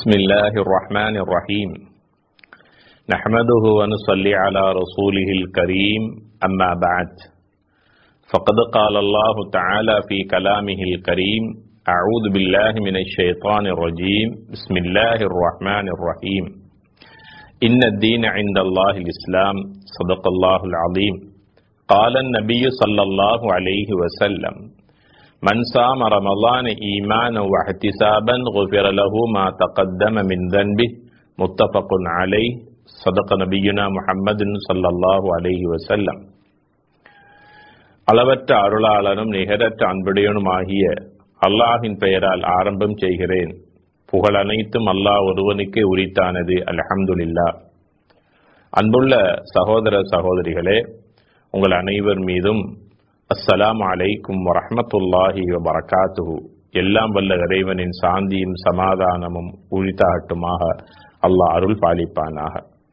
بسم الله الرحمن الرحيم نحمده ونصلي على رسوله الكريم أما بعد فقد قال الله تعالى في كلامه الكريم أعوذ بالله من الشيطان الرجيم بسم الله الرحمن الرحيم إن الدين عند الله الإسلام صدق الله العظيم قال النبي صلى الله عليه وسلم من صام رمضان إيمانا واحتسابا غفر له ما تقدم من ذنبه متفق عليه صدق نبينا محمد صلى الله عليه وسلم அளவற்ற அருளாளனும் நிகரற்ற அன்புடையனுமாகிய அல்லாஹின் பெயரால் ஆரம்பம் செய்கிறேன் புகழ் அனைத்தும் அல்லாஹ் ஒருவனுக்கே உரித்தானது அல்ஹம்துலில்லா அன்புள்ள சகோதர சகோதரிகளே உங்கள் அனைவர் மீதும் அஸ்ஸலாம் அலைக்கும் வரஹமத்துல்லாஹி வரகாத்துஹு எல்லாம் வல்ல இறைவனின் சாந்தியும் சமாதானமும் உழித்தாகட்டுமாக அல்லாஹ் அருள் பாலிப்பானாக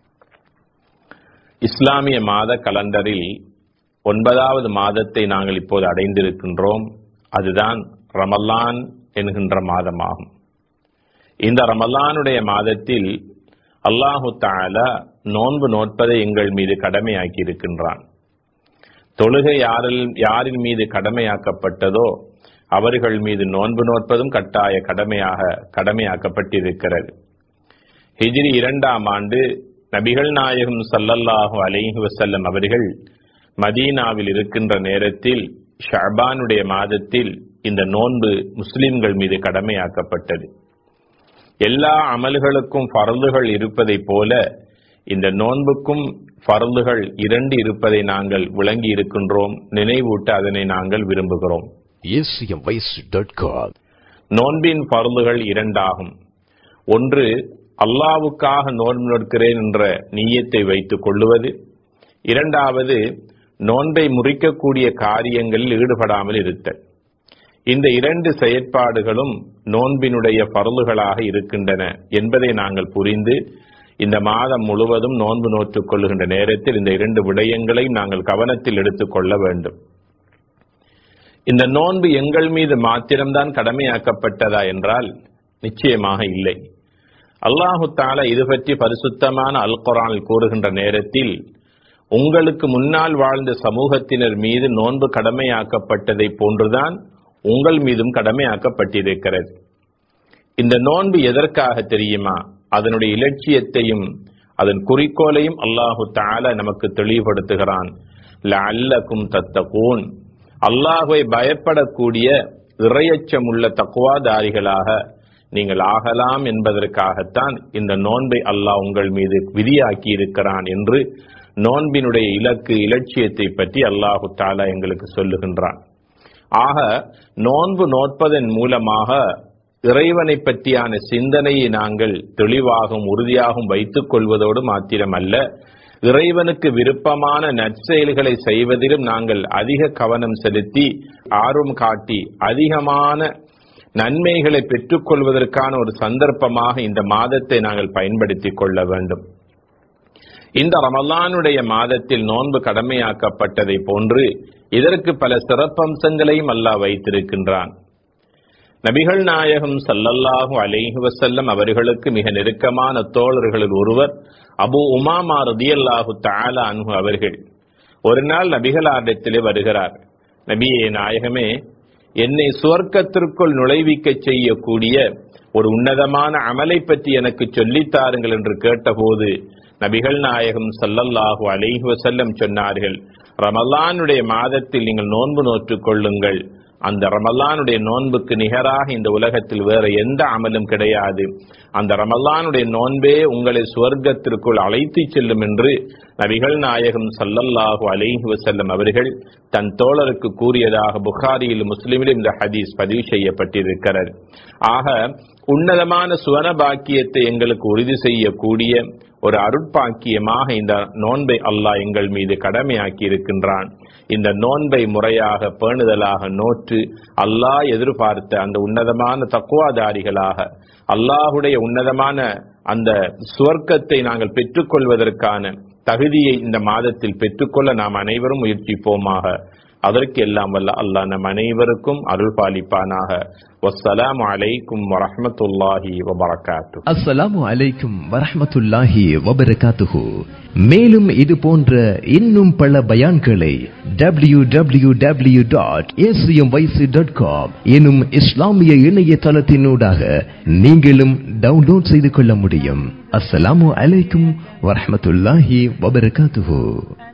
இஸ்லாமிய மாத கலண்டரில் ஒன்பதாவது மாதத்தை நாங்கள் இப்போது அடைந்திருக்கின்றோம் அதுதான் ரமலான் என்கின்ற மாதமாகும் இந்த ரமலானுடைய மாதத்தில் அல்லாஹு தாலா நோன்பு நோட்பதை எங்கள் மீது கடமையாக்கி இருக்கின்றான் தொழுகை யாரில் யாரின் மீது கடமையாக்கப்பட்டதோ அவர்கள் மீது நோன்பு நோட்பதும் கட்டாய கடமையாக கடமையாக்கப்பட்டிருக்கிறது ஹிஜ்ரி இரண்டாம் ஆண்டு நபிகள் நாயகம் சல்லல்லாஹு அலைஹி வசல்லம் அவர்கள் மதீனாவில் இருக்கின்ற நேரத்தில் ஷாபானுடைய மாதத்தில் இந்த நோன்பு முஸ்லிம்கள் மீது கடமையாக்கப்பட்டது எல்லா அமல்களுக்கும் பரந்துகள் இருப்பதைப் போல இந்த நோன்புக்கும் பரந்துகள் இரண்டு இருப்பதை நாங்கள் விளங்கி இருக்கின்றோம் நினைவூட்ட அதனை நாங்கள் விரும்புகிறோம் நோன்பின் பருந்துகள் இரண்டாகும் ஒன்று அல்லாவுக்காக நோன்பு நோக்கிறேன் என்ற நீயத்தை வைத்துக் கொள்ளுவது இரண்டாவது நோன்பை முறிக்கக்கூடிய காரியங்களில் ஈடுபடாமல் இருத்தல் இந்த இரண்டு செயற்பாடுகளும் நோன்பினுடைய பருளுகளாக இருக்கின்றன என்பதை நாங்கள் புரிந்து இந்த மாதம் முழுவதும் நோன்பு நோற்றுக் கொள்ளுகின்ற நேரத்தில் இந்த இரண்டு விடயங்களை நாங்கள் கவனத்தில் எடுத்துக்கொள்ள வேண்டும் இந்த நோன்பு எங்கள் மீது மாத்திரம்தான் கடமையாக்கப்பட்டதா என்றால் நிச்சயமாக இல்லை அல்லாஹு தாலா இது பற்றி பரிசுத்தமான அல் குரானில் கூறுகின்ற நேரத்தில் உங்களுக்கு முன்னால் வாழ்ந்த சமூகத்தினர் மீது நோன்பு கடமையாக்கப்பட்டதை போன்றுதான் உங்கள் மீதும் கடமையாக்கப்பட்டிருக்கிறது இந்த நோன்பு எதற்காக தெரியுமா அதனுடைய இலட்சியத்தையும் அதன் குறிக்கோளையும் அல்லாஹு தால நமக்கு தெளிவுபடுத்துகிறான் அல்லக்கும் தத்தகூன் அல்லாஹுவை பயப்படக்கூடிய இறையச்சமுள்ள தக்குவாதாரிகளாக நீங்கள் ஆகலாம் என்பதற்காகத்தான் இந்த நோன்பை அல்லாஹ் உங்கள் மீது விதியாக்கி இருக்கிறான் என்று நோன்பினுடைய இலக்கு இலட்சியத்தை பற்றி அல்லாஹு தாலா எங்களுக்கு சொல்லுகின்றான் ஆக நோன்பு நோட்பதன் மூலமாக இறைவனை பற்றியான சிந்தனையை நாங்கள் தெளிவாகவும் உறுதியாகவும் வைத்துக் கொள்வதோடு மாத்திரமல்ல இறைவனுக்கு விருப்பமான நற்செயல்களை செய்வதிலும் நாங்கள் அதிக கவனம் செலுத்தி ஆர்வம் காட்டி அதிகமான நன்மைகளை பெற்றுக்கொள்வதற்கான ஒரு சந்தர்ப்பமாக இந்த மாதத்தை நாங்கள் பயன்படுத்திக் கொள்ள வேண்டும் இந்த ரமலானுடைய மாதத்தில் நோன்பு கடமையாக்கப்பட்டதை போன்று இதற்கு பல சிறப்பம்சங்களையும் அல்லாஹ் வைத்திருக்கின்றான் நபிகள் நாயகம் சல்லல்லாஹு அலைஹி வசல்லம் அவர்களுக்கு மிக நெருக்கமான தோழர்களில் ஒருவர் அபு உமாமா ரதியல்லாஹு தாலா அன்ஹு அவர்கள் ஒரு நாள் நபிகளாரிடத்திலே வருகிறார் நபியே நாயகமே என்னை சுவர்க்கத்திற்குள் நுழைவிக்க செய்யக்கூடிய ஒரு உன்னதமான அமலை பற்றி எனக்கு சொல்லித்தாருங்கள் என்று கேட்டபோது நபிகள் நாயகம் சல்லல்லாஹு அலைஹி வசல்லம் சொன்னார்கள் ரமலானுடைய மாதத்தில் நீங்கள் நோன்பு நோற்றுக் கொள்ளுங்கள் அந்த ரமலானுடைய நோன்புக்கு நிகராக இந்த உலகத்தில் வேற எந்த அமலும் கிடையாது அந்த ரமலானுடைய நோன்பே உங்களை சுவர்க்கத்திற்குள் அழைத்து செல்லும் என்று நபிகள் நாயகம் சல்லல்லாஹு அலைஹி வசல்லம் அவர்கள் தன் தோழருக்கு கூறியதாக புகாரியில் முஸ்லிமிலும் இந்த ஹதீஸ் பதிவு செய்யப்பட்டிருக்கிறது ஆக உன்னதமான சுவன பாக்கியத்தை எங்களுக்கு உறுதி செய்யக்கூடிய ஒரு அருட்பாக்கியமாக இந்த நோன்பை அல்லாஹ் எங்கள் மீது கடமையாக்கி இருக்கின்றான் இந்த நோன்பை முறையாக பேணுதலாக நோற்று அல்லாஹ் எதிர்பார்த்த அந்த உன்னதமான தக்குவாதாரிகளாக அல்லாஹுடைய உன்னதமான அந்த சுவர்க்கத்தை நாங்கள் பெற்றுக்கொள்வதற்கான தகுதியை இந்த மாதத்தில் பெற்றுக்கொள்ள நாம் அனைவரும் முயற்சிப்போமாக அதற்கு எல்லாம் வல்ல அல்லாஹ் நம் அனைவருக்கும் அருள் பாலிப்பானாக வஸ்ஸலாமு அலைக்கும் வரஹ்மத்துல்லாஹி வபரகாத்து அஸ்ஸலாமு அலைக்கும் வரஹ்மத்துல்லாஹி வபரகாத்துஹு மேலும் இது போன்ற இன்னும் பல பயான்களை W W W dot dot com எனும் இஸ்லாமிய இணையதளத்தினூடாக நீங்களும் டவுன்லோட் செய்து கொள்ள முடியும் அஸ்ஸலாமு அலைக்கும் வரஹ்மத்துல்லாஹி வபரகாத்துஹு